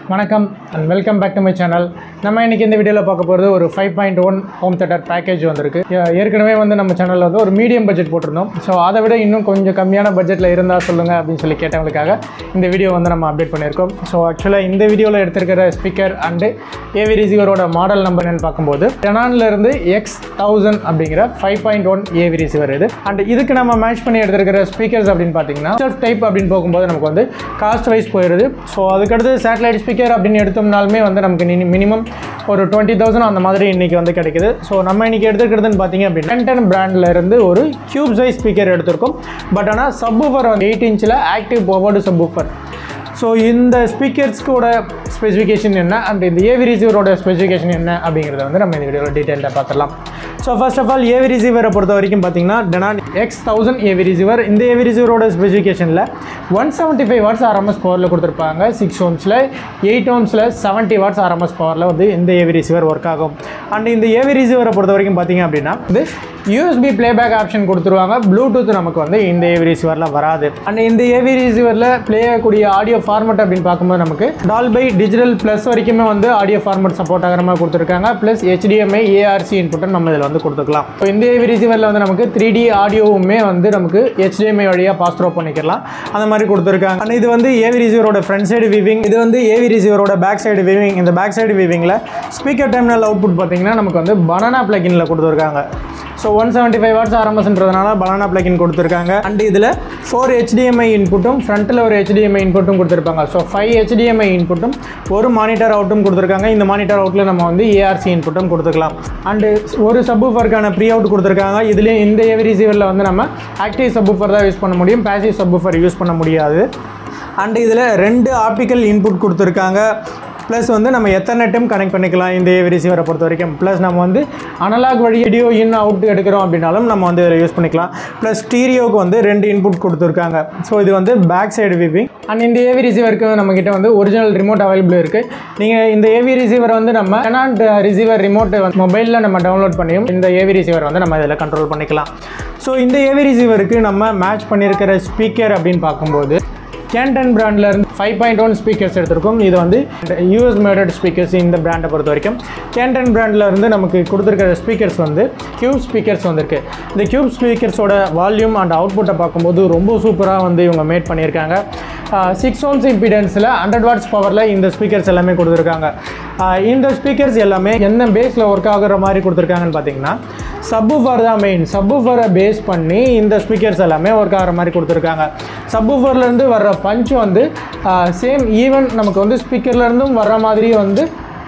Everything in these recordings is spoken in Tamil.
வணக்கம் and welcome back to my channel நம்ம இன்றைக்கி இந்த வீடியோவில் பார்க்க போகிறது ஒரு five point one home theatre package வந்திருக்கு ஏ- ஏற்கனவே வந்து நம்ம சேனலில் வந்து ஒரு மீடியம் பட்ஜெட் போட்டிருந்தோம் ஸோ அதை விட இன்னும் கொஞ்சம் கம்மியான பட்ஜெட்டில் இருந்தால் சொல்லுங்கள் அப்படின்னு சொல்லி கேட்டவங்களுக்காக இந்த வீடியோ வந்து நம்ம அப்டேட் பண்ணியிருக்கோம் ஸோ ஆக்சுவலாக இந்த வீடியோவில் எடுத்திருக்கிற ஸ்பீக்கர் அண்டு ஏவி ரிசீவரோட மாடல் நம்பர் என்னன்னு பார்க்கும்போது Canon-ல இருந்து எக்ஸ் தௌசண்ட் அப்படிங்கிற five point one AV receiver இது அண்ட் இதுக்கு நம்ம மேட்ச் பண்ணி எடுத்திருக்கிற ஸ்பீக்கர்ஸ் அப்படின்னு பார்த்தீங்கன்னா செல்ஃப் டைப் அப்படின்னு போகும்போது நமக்கு வந்து காஸ்ட் வைஸ் போயிடுது ஸோ அதுக்கடுத்து சேட்டலைட் ஸ்பீக்கர் அப்படின்னு எடுத்தோம்னாலுமே வந்து நமக்கு மினிமம் ஒரு டுவெண்ட்டி தௌசண்ட் அந்த மாதிரி இன்றைக்கி வந்து கிடைக்குது ஸோ நம்ம இன்றைக்கி எடுத்துக்கிறதுன்னு பார்த்தீங்க அப்படின்னா டென்டன் பிராண்டில் இருந்து ஒரு கியூப் சைஸ் ஸ்பீக்கர் எடுத்திருக்கோம் பட் ஆனால் சப்வூஃபர் வந்து எயிட் இன்ச்சில் ஆக்டிவ் பவர்டு சப்வூஃபர் ஸோ இந்த ஸ்பீக்கர்ஸ்க்கோட ஸ்பெசிஃபிகேஷன் என்ன அண்ட் இந்த ஏவி ரிசீவரோட ஸ்பெசிஃபிகேஷன் என்ன அப்படிங்கிறத வந்து நம்ம இந்த வீடியோவில் டீட்டெயிலாக பார்த்துடலாம் so first of all AV ரிசீவரை பொறுத்த வரைக்கும் பார்த்தீங்கன்னா Denon X thousand AV receiver இந்த ஏவி ரிசீவரோட ஸ்பெசிஃபிகேஷனில் one seventy five watts RMS பவரில் கொடுத்துருப்பாங்க சிக்ஸ் ஓம்ஸில் எயிட் ஓம்ஸில் செவன்ட்டி வாட்ஸ் ஆர்எம்எஸ் பவரில் வந்து இந்த ஏவி ரிசீவர் ஒர்க் ஆகும் அண்ட் இந்த ஏவி ரிசீவரை பொறுத்த வரைக்கும் பார்த்தீங்க அப்படின்னா இது யூஎஸ்பி ப்ளேபேக் ஆப்ஷன் கொடுத்துருவாங்க ப்ளூடூத் நமக்கு வந்து இந்த ஏவி ரிசீவரில் வராது அண்ட் இந்த ஏவி ரிசீவரில் ப்ளே ஆகக்கூடிய ஆடியோ ஃபார்மட் அப்படின்னு பார்க்கும்போது நமக்கு டால்பை டிஜிட்டல் ப்ளஸ் வரைக்குமே வந்து ஆடியோ ஃபார்மட் சப்போர்ட் ஆகிற மாதிரி கொடுத்துருக்காங்க ப்ளஸ் HDMI ஏஆர்சி இன்புட்டும் நம்ம இதில் வந்து கொடுத்துக்கலாம் இப்போ இந்த ஏவி ரிசீவரில் வந்து நமக்கு த்ரீ டி ஆடியோவுமே வந்து நமக்கு HDMI வழியாக பாஸ் த்ரோ பண்ணிக்கலாம் அந்த மாதிரி கொடுத்துருக்காங்க அண்ட் இது வந்து ஏவி ரிசீவரோட ஃப்ரண்ட் சைடு விவிங் இது வந்து ஏவி ரிசீவரோட பேக் சைடு விவிங் இந்த பேக் சைடு விவிங்கில் ஸ்பீக்கர் டெர்மினல் அவுட்புட் பார்த்தீங்கன்னா நமக்கு வந்து பனானா பிளகினில் கொடுத்துருக்காங்க so one seventy five watts ஆரம்பஸ்ன்றதுனால பனானா பிளகின் கொடுத்துருக்காங்க அண்ட் இதில் ஃபோர் HDMI இன்புட்டும் ஃப்ரண்ட்டில் ஒரு HDMI இன்புட்டும் கொடுத்துருப்பாங்க ஸோ ஃபைவ் HDMI இன்புட்டும் ஒரு மானிட்டர் அவுட்டும் கொடுத்துருக்காங்க இந்த மானிட்டர் அவுட்டில் நம்ம வந்து ஏஆர்சி இன்புட்டும் கொடுத்துக்கலாம் அண்டு ஒரு சப்வூஃபருக்கான ப்ரீ அவுட் கொடுத்துருக்காங்க இதுலேயும் இந்த ஏவி ரிசீவரில் வந்து நம்ம ஆக்டிவ் சப்வூஃபர் தான் யூஸ் பண்ண முடியும் பேசிவ் சப்வூஃபர் யூஸ் பண்ண முடியாது அண்ட் இதில் ரெண்டு ஆப்டிக்கல் இன்புட் கொடுத்துருக்காங்க ப்ளஸ் வந்து நம்ம எத்தனைட்டும் கனெக்ட் பண்ணிக்கலாம் இந்த ஏவி ரிசீவரை பொறுத்த வரைக்கும் ப்ளஸ் நம்ம வந்து அனலாக் வழி வீடியோ இன் அவுட் எடுக்கிறோம் அப்படின்னாலும் நம்ம வந்து இதில் யூஸ் பண்ணிக்கலாம் ப்ளஸ் ஸ்டீரியோக்கு வந்து ரெண்டு இன்புட் கொடுத்துருக்காங்க ஸோ இது வந்து பேக் சைடு விவிங் அண்ட் இந்த ஏவி ரிசீவருக்கு நம்மக்கிட்ட வந்து ஒரிஜினல் ரிமோட் அவைலபிள் இருக்குது நீங்கள் இந்த ஏவி ரிசீவர் வந்து நம்ம கனாண்ட் ரிசீவர் ரிமோட் மொபைலில் நம்ம டவுன்லோட் பண்ணியும் இந்த ஏவி ரிசீவர் வந்து நம்ம இதில் கண்ட்ரோல் பண்ணிக்கலாம் ஸோ இந்த ஏவி ரிசீவருக்கு நம்ம மேட்ச் பண்ணியிருக்கிற ஸ்பீக்கர் அப்படின்னு பார்க்கும்போது கேண்டன் பிராண்டில் இருந்து ஃபைவ் பாயிண்ட் ஒன் ஸ்பீக்கர்ஸ் எடுத்திருக்கோம் இது வந்து யூஎஸ் மேடட் ஸ்பீக்கர்ஸ் இந்த பிராண்டை பொறுத்த வரைக்கும் கேண்டன் பிராண்டில் இருந்து நமக்கு கொடுத்துருக்கிற ஸ்பீக்கர்ஸ் வந்து கியூப் ஸ்பீக்கர்ஸ் வந்திருக்கு இந்த கியூப் ஸ்பீக்கர்ஸோட வால்யூம் அண்ட் அவுட்புட்டை பார்க்கும்போது ரொம்ப சூப்பராக வந்து இவங்க மேட் பண்ணியிருக்காங்க சிக்ஸ் ஓம்ஸ் இம்பிடன்ஸில் ஹண்ட்ரட் வாட்ஸ் பவரில் இந்த ஸ்பீக்கர்ஸ் எல்லாமே கொடுத்துருக்காங்க ஆஹ் இந்த ஸ்பீக்கர்ஸ் எல்லாமே என்ன பேஸில் ஒர்க் ஆகுற மாதிரி கொடுத்துருக்காங்கன்னு பார்த்தீங்கன்னா சப்வூஃபர் தான் மெயின் சப்வூஃபரை பேஸ் பண்ணி இந்த ஸ்பீக்கர்ஸ் எல்லாமே ஒர்க் ஆகிற மாதிரி கொடுத்துருக்காங்க சப்வூஃபர்லேருந்து வர்ற பஞ்ச் வந்து சேம் ஈவன் நமக்கு வந்து ஸ்பீக்கர்லேருந்தும் வர்ற மாதிரி வந்து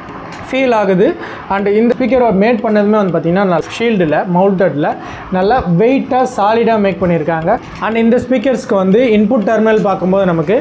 ஃபீல் ஆகுது அண்ட் இந்த ஸ்பீக்கரை மேட் பண்ணதுமே வந்து பார்த்திங்கன்னா ஷீல்டில் மவுண்டடில் நல்லா வெயிட்டாக சாலிடாக மேக் பண்ணியிருக்காங்க அண்ட் இந்த ஸ்பீக்கர்ஸ்க்கு வந்து இன்புட் டெர்மினல் பார்க்கும்போது நமக்கு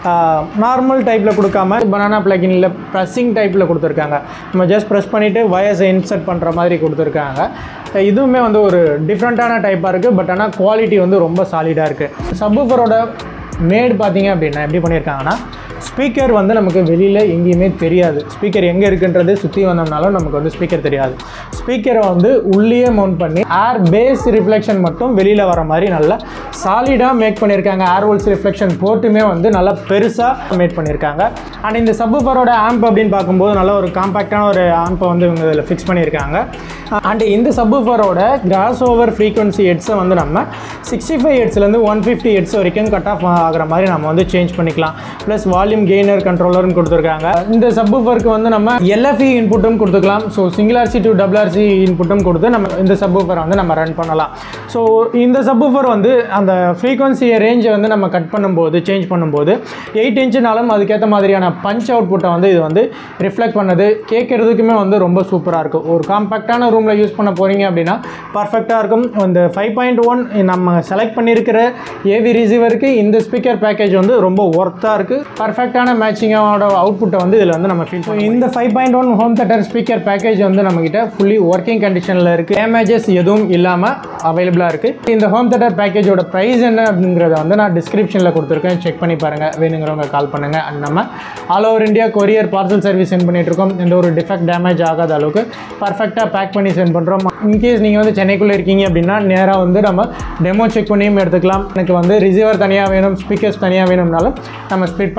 நார்மல் டைப்பில் கொடுக்காம பனானா பிளகினில் ப்ரெஸ்ஸிங் டைப்பில் கொடுத்துருக்காங்க நம்ம ஜஸ்ட் ப்ரெஸ் பண்ணிவிட்டு வயர்ஸை இன்சர்ட் பண்ணுற மாதிரி கொடுத்துருக்காங்க இதுவுமே வந்து ஒரு டிஃப்ரெண்ட்டான டைப்பாக இருக்குது பட் ஆனால் குவாலிட்டி வந்து ரொம்ப சாலிடாக இருக்குது சப்வூஃபரோட மேட் பார்த்தீங்க அப்படின்னா எப்படி பண்ணியிருக்காங்கன்னா ஸ்பீக்கர் வந்து நமக்கு வெளியில் எங்கேயுமே தெரியாது ஸ்பீக்கர் எங்கே இருக்குன்றது சுற்றி வந்தோம்னாலும் நமக்கு வந்து ஸ்பீக்கர் தெரியாது ஸ்பீக்கரை வந்து உள்ளேயே மவுண்ட் பண்ணி ஏர் பேஸ் ரிஃப்ளெக்ஷன் மட்டும் வெளியில் வர மாதிரி நல்லா சாலிடாக மேக் பண்ணியிருக்காங்க ஏர் ஹோல்ஸ் ரிஃப்ளெக்ஷன் போட்டுமே வந்து நல்லா பெருசாக மேக் பண்ணியிருக்காங்க அண்ட் இந்த சப்வூஃபரோட ஆம்ப் அப்படின்னு பார்க்கும்போது நல்ல ஒரு காம்பேக்டான ஒரு ஆம்பை வந்து இவங்க இதில் ஃபிக்ஸ் பண்ணியிருக்காங்க அண்ட் இந்த சப்வூஃபரோட கிராஸ் ஓவர் ஃப்ரீக்வன்சி ஹெட்ஸை வந்து நம்ம சிக்ஸ்டி ஃபைவ் ஹெட்ஸ்லேருந்து ஒன் ஃபிஃப்டி ஹெட்ஸ் வரைக்கும் கட் ஆஃப் ஆகிற மாதிரி நம்ம வந்து சேஞ்ச் பண்ணிக்கலாம் ப்ளஸ் வால்யூம் கெய்னர் கண்ட்ரோலர்னு கொடுத்துருக்காங்க இந்த சப்வூஃபருக்கு வந்து நம்ம எல்எஃப்இ இன்புட்டும் கொடுத்துக்கலாம் so single RC to double RC இன்புட்டும் கொடுத்து நம்ம இந்த சப்வூஃபரை வந்து நம்ம ரன் பண்ணலாம் ஸோ இந்த சப்வூஃபர் வந்து அந்த ஃப்ரீக்வன்சி ரேஞ்சை வந்து நம்ம கட் பண்ணும்போது சேஞ்ச் பண்ணும்போது எயிட் இன்ச்சுனாலும் அதுக்கேற்ற மாதிரியான பஞ்ச் அவுட்புட்டை வந்து இது வந்து ரிஃப்ளெக்ட் பண்ணது கேட்குறதுக்குமே வந்து ரொம்ப சூப்பராக இருக்கும் ஒரு காம்பேக்டான ரூமில் யூஸ் பண்ண போகிறீங்க அப்படின்னா பர்ஃபெக்டாக இருக்கும் இந்த ஃபைவ் பாயிண்ட் ஒன் நம்ம செலக்ட் பண்ணியிருக்கிற ஏவி ரிசீவருக்கு இந்த ஸ்பீக்கர் பேக்கேஜ் வந்து ரொம்ப ஒர்த்தாக இருக்குது பர்ஃபெக்டான மேட்சிங்கோட அவுட்புட்டை வந்து இதில் வந்து நம்ம ஃபீல் பண்ணுவோம் இந்த five point one home theatre speaker package வந்து நம்மக்கிட்ட ஃபுல்லி ஒர்க்கிங் கண்டிஷனில் இருக்குது டேமேஜஸ் எதுவும் இல்லாமல் அவைலபிளாக இருக்குது இந்த ஹோம் தேட்டர் பேக்கேஜோட ப்ரைஸ் என்ன அப்படிங்கிறத வந்து நான் டிஸ்கிரிப்ஷனில் கொடுத்துருக்கேன் செக் பண்ணி பாருங்கள் வேணுங்கிறவங்க கால் பண்ணுங்கள் அண்ட் நம்ம all over India courier parcel service sent பண்ணிட்டு இருக்கோம் எந்த ஒரு டிஃபெக்ட் டேமேஜ் ஆகாத அளவுக்கு பர்ஃபெக்டாக பேக் பண்ணி சென்ட் பண்ணுறோம் இன்கேஸ் நீங்கள் வந்து சென்னைக்குள்ளே இருக்கீங்க அப்படின்னா நேராக வந்து நம்ம டெமோ செக் பண்ணியும் எடுத்துக்கலாம் எனக்கு வந்து ரிசீவர் தனியாக வேணும் ஸ்பீக்கர்ஸ் தனியாக வேணும்னாலும் நம்ம ஸ்ப்ளிட் பண்ணி எடுத்துக்கலாம்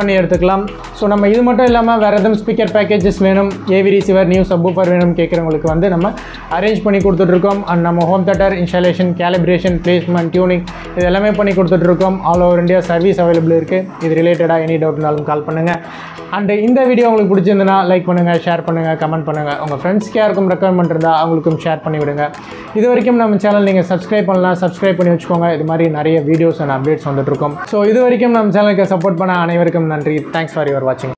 எடுத்துக்கலாம் ஸோ நம்ம இது மட்டும் இல்லாமல் வேறு எதுவும் ஸ்பீக்கர் பேக்கேஜஸ் வேணும் ஏவி ரிசீவர் நியூ சப்பூஃபர் வேணும் கேட்குறவங்களுக்கு வந்து நம்ம அரேஞ்ச் பண்ணி கொடுத்துட்ருக்கோம் அண்ட் நம்ம home theatre installation calibration placement tuning இது எல்லாமே பண்ணி கொடுத்துட்ருக்கோம் all over India service available இருக்குது இது ரிலேட்டடாக எனி டவுட்னாலும் கால் பண்ணுங்கள் அண்டு இந்த வீடியோ உங்களுக்கு பிடிச்சிருந்துன்னா லைக் பண்ணுங்கள் ஷேர் பண்ணுங்கள் கமெண்ட் பண்ணுங்கள் உங்கள் ஃப்ரெண்ட்ஸ்க்கு யாருக்கும் ரெக்கமெண்ட் இருந்தால் அவங்களுக்கும் ஷேர் பண்ணி விடுங்க இது வரைக்கும் நம்ம சேனல் நீங்கள் சப்ஸ்கிரைப் பண்ணலாம் சப்ஸ்கிரைப் பண்ணி வச்சுக்கோங்க இது மாதிரி நிறைய வீடியோஸ் அண்ட் அப்டேட்ஸ் வந்துட்டு இருக்கும் ஸோ இது வரைக்கும் நம்ம சேனலுக்கு சப்போர்ட் பண்ண அனைவருக்கும் நன்றி தேங்க்ஸ் ஃபார் யுவர் வாட்சிங்